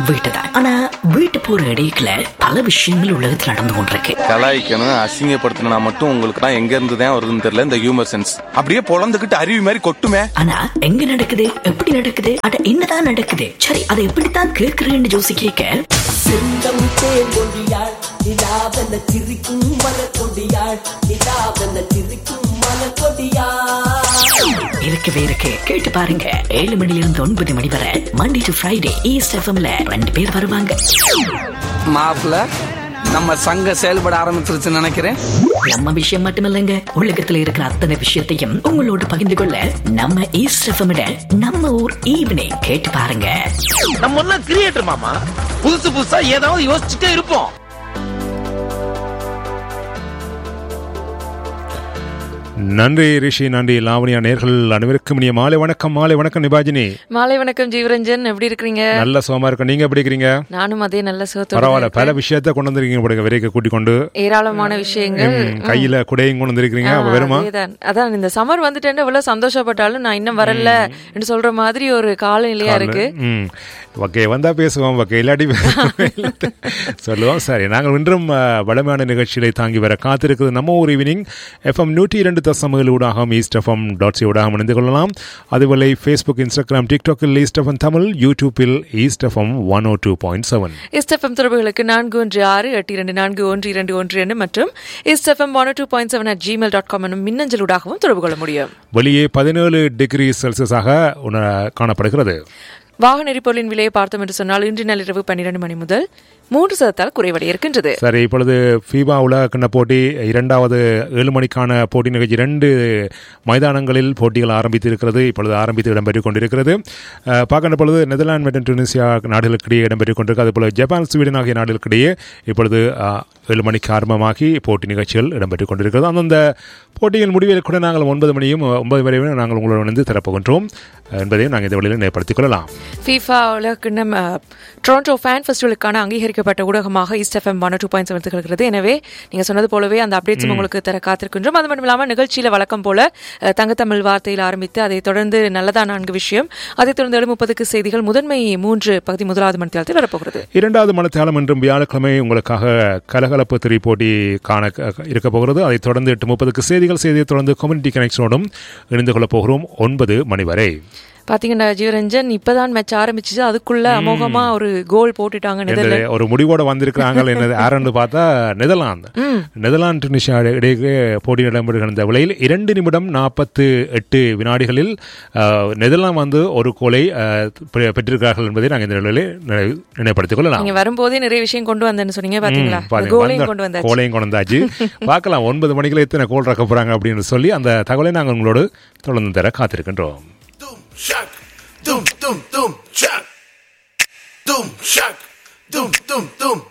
வீட்டு தான் ஆனா வீட்டு போற இடையில பல விஷயங்கள் உலகத்தில் நடந்து கொண்டிருக்கு கலாய்க்கணும் அசிங்கப்படுத்தணும் மட்டும் உங்களுக்கு தான் எங்க இருந்து தான் வருதுன்னு தெரியல இந்த ஹியூமர் சென்ஸ் அப்படியே பொழந்துகிட்டு அருவி மாதிரி கொட்டுமே ஆனா எங்க நடக்குது எப்படி நடக்குது அட என்னதான் நடக்குது சரி அதை எப்படித்தான் கேட்கிறேன்னு ஜோசி கேட்க செந்தம் தேங்கொடியாள் நிலாவென சிரிக்கும் மலர்கொடியாள் நிலாவென சிரிக்கும் மலர்கொடியாள் இருக்கவே இருக்கு கேட்டு பாருங்க ஏழு மணில இருந்து ஒன்பது மணி வரை மண்டே டு ஃப்ரைடே ஈஸ்ட் எஃப்எம்ல ரெண்டு பேர் வருவாங்க மாப்பிள்ள நம்ம சங்கம் செயல்பட ஆரம்பிச்சிருச்சுன்னு நினைக்கிறேன் நம்ம விஷயம் மட்டுமில்லைங்க உலகத்துல இருக்கிற அத்தனை விஷயத்தையும் உங்களோட பகிர்ந்து கொள்ள நம்ம ஈஸ்ட் எஃப்எம் நம்ம ஊர் ஈவினிங் கேட்டு பாருங்க நம்ம எல்லாம் கிரியேட்டர் மாமா புதுசு புதுசா ஏதாவது யோசிச்சுட்டே இருப்போம் நன்றி ரிஷி நன்றி லாவணியா நேர்கள் அனைவருக்கும் இனிய மாலை வணக்கம் மாலை வணக்கம் நிபாஜினி மாலை வணக்கம் ஜீவரஞ்சன் எப்படி இருக்கிறீங்க நல்ல சுகமா இருக்கும் நீங்க எப்படி இருக்கிறீங்க நானும் அதே நல்ல சுகத்தோட பரவாயில்ல பல விஷயத்த கொண்டு வந்திருக்கீங்க போடுங்க விரைக்க கூட்டிக் கொண்டு ஏராளமான விஷயங்கள் ம், கையில குடையும் கொண்டு வந்திருக்கீங்க அப்ப வெறுமா அதேதான். அதான் இந்த சம்மர் வந்துட்டேன்னு எவ்வளவு சந்தோஷப்பட்டாலும் நான் இன்னும் வரல என்று சொல்ற மாதிரி ஒரு காலநிலையா இருக்கு ம் ஓகே வந்தா பேசுவோம் ஓகே இல்லாட்டி சொல்லுவோம் சரி நாங்கள் இன்றும் அஹ், வளமையான நிகழ்ச்சிகளை தாங்கி வர காத்திருக்கிறது நம்ம ஒரு ஈவினிங் எஃப்எம் நூற்றி இரண்டு தசமகள் ஊடாகவும் ஈஸ்ட் எஃப்எம் டாட் சி ஊடாகவும் இணைந்து கொள்ளலாம் அதுபோல ஃபேஸ்புக் இன்ஸ்டாகிராம் டிக்டாக்கில் ஈஸ்ட் எஃப்எம் தமிழ் யூடியூப்பில் East FM one O two point seven east FM தொடர்புகளுக்கு நான்கு ஒன்று ஆறு எட்டு இரண்டு நான்கு ஒன்று இரண்டு ஒன்று இரண்டு மற்றும் east FM one two point seven at Gmail dot com என்னும் மின்னஞ்சலூடாகவும் தொடர்பு கொள்ள முடியும் வெளியே பதினேழு டிகிரி செல்சியஸாக உண- காணப்படுகிறது வாகன எரிபொருளின் விலையை பார்த்தோம் என்று சொன்னால் இன்று நள்ளிரவு பன்னிரண்டு மணி முதல் மூன்று சதத்தால் குறைவடைய இருக்கின்றது சரி இப்பொழுது ஃபீபா உலக கிண்ண போட்டி இரண்டாவது ஏழு மணிக்கான போட்டி நிகழ்ச்சி இரண்டு மைதானங்களில் போட்டிகள் ஆரம்பித்து இருக்கிறது இப்பொழுது ஆரம்பித்து இடம்பெற்றுக் கொண்டிருக்கிறது அஹ், பார்க்கின்ற பொழுது நெதர்லாந்து மற்றும் டுனிசியா நாடுகளுக்கிடையே இடம்பெற்றுக் கொண்டிருக்கு அதுபோல ஜப்பான் ஸ்வீடன் ஆகிய நாடுகளுக்கிடையே இப்பொழுது அஹ், ஏழு மணிக்கு ஆரம்பமாகி போட்டி நிகழ்ச்சிகள் இடம்பெற்றுக் கொண்டிருக்கிறது அந்தந்த போட்டியின் முடிவில் கூட நாங்கள் ஒன்பது மணியும் ஒன்பது வரையும் நாங்கள் உங்களுடன் இணைந்து தரப்போகின்றோம் அஹ், என்பதையும் நாங்கள் இந்த வழியில் நிலைப்படுத்திக் கொள்ளலாம் ஃபீஃபா உலகக்கிண்ணம் அஹ், டொரண்டோ ஃபேன் ஃபெஸ்டிவலுக்கான அங்கீகரிக்கப்பட்ட ஊடகமாக East FM one two point seven திகழ்கிறது எனவே நீங்க சொன்னது போலவே அந்த அப்டேட்ஸ் உங்களுக்கு தர காத்திருக்கின்றோம் அது மட்டும் இல்லாமல் நிகழ்ச்சியில வழக்கம் போல அஹ், தங்கத்தமிழ் வார்த்தையில் ஆரம்பித்து அதைத் தொடர்ந்து நல்லதா நான்கு விஷயம் அதைத் தொடர்ந்து ஏழு முப்பதுக்கு செய்திகள் முதன்மை மூன்று பகுதி முதலாவது மணித்தியாலத்தில் வரப்போகிறது இரண்டாவது மனத்தியாலம் இன்றும் வியாழக்கிழமை உங்களுக்காக கலகலப்பு திரி போட்டி காண இருக்க போகிறது அதைத் தொடர்ந்து எட்டு முப்பதுக்கு செய்திகள் செய்தியை தொடர்ந்து கம்யூனிட்டி கனெக்ஷனோடும் இணைந்து கொள்ளப் போகிறோம் ஒன்பது மணி வரை பாத்தீங்கன்னா ஜீவரஞ்சன் இப்பதான் மேட்ச் ஆரம்பிச்சுச்சு அதுக்குள்ள அமோகமா ஒரு கோல் போட்டுட்டாங்க என்று நெதர்லாந்து ஒரு முடிவோட வந்திருக்கிறாங்க என்னது ஆரண்டு பார்த்தா நெதர்லாந்து நெதர்லாந்து டுனிஷியா இடையே போட்டி இடம்பெறுகிற இந்த விலையில் இரண்டு நிமிடம் நாற்பத்து எட்டு வினாடிகளில் அஹ், நெதர்லாந்து வந்து ஒரு கோலை அஹ், பெ- பெற்றிருக்கிறார்கள் என்பதை நாங்கள் இந்த நிலையிலே நினை- நினைப்படுத்திக் கொள்ளலாம் நீங்க வரும்போதே நிறைய விஷயம் கொண்டு வந்தேன்னு சொன்னீங்க பாத்தீங்களா ம், பாருங்க, கோலையும் வந்த கொண்டு வந்தாச்சு கோலையும் கொண்டு வந்தாச்சு பார்க்கலாம் ஒன்பது மணிக்குள்ள எத்தனை கோல் ரக்க போறாங்க அப்படின்னு சொல்லி அந்த தகவலை நாங்கள் உங்களோடு தொடர்ந்து தர காத்திருக்கின்றோம் Doom shock, doom doom doom shock, doom shock, doom doom doom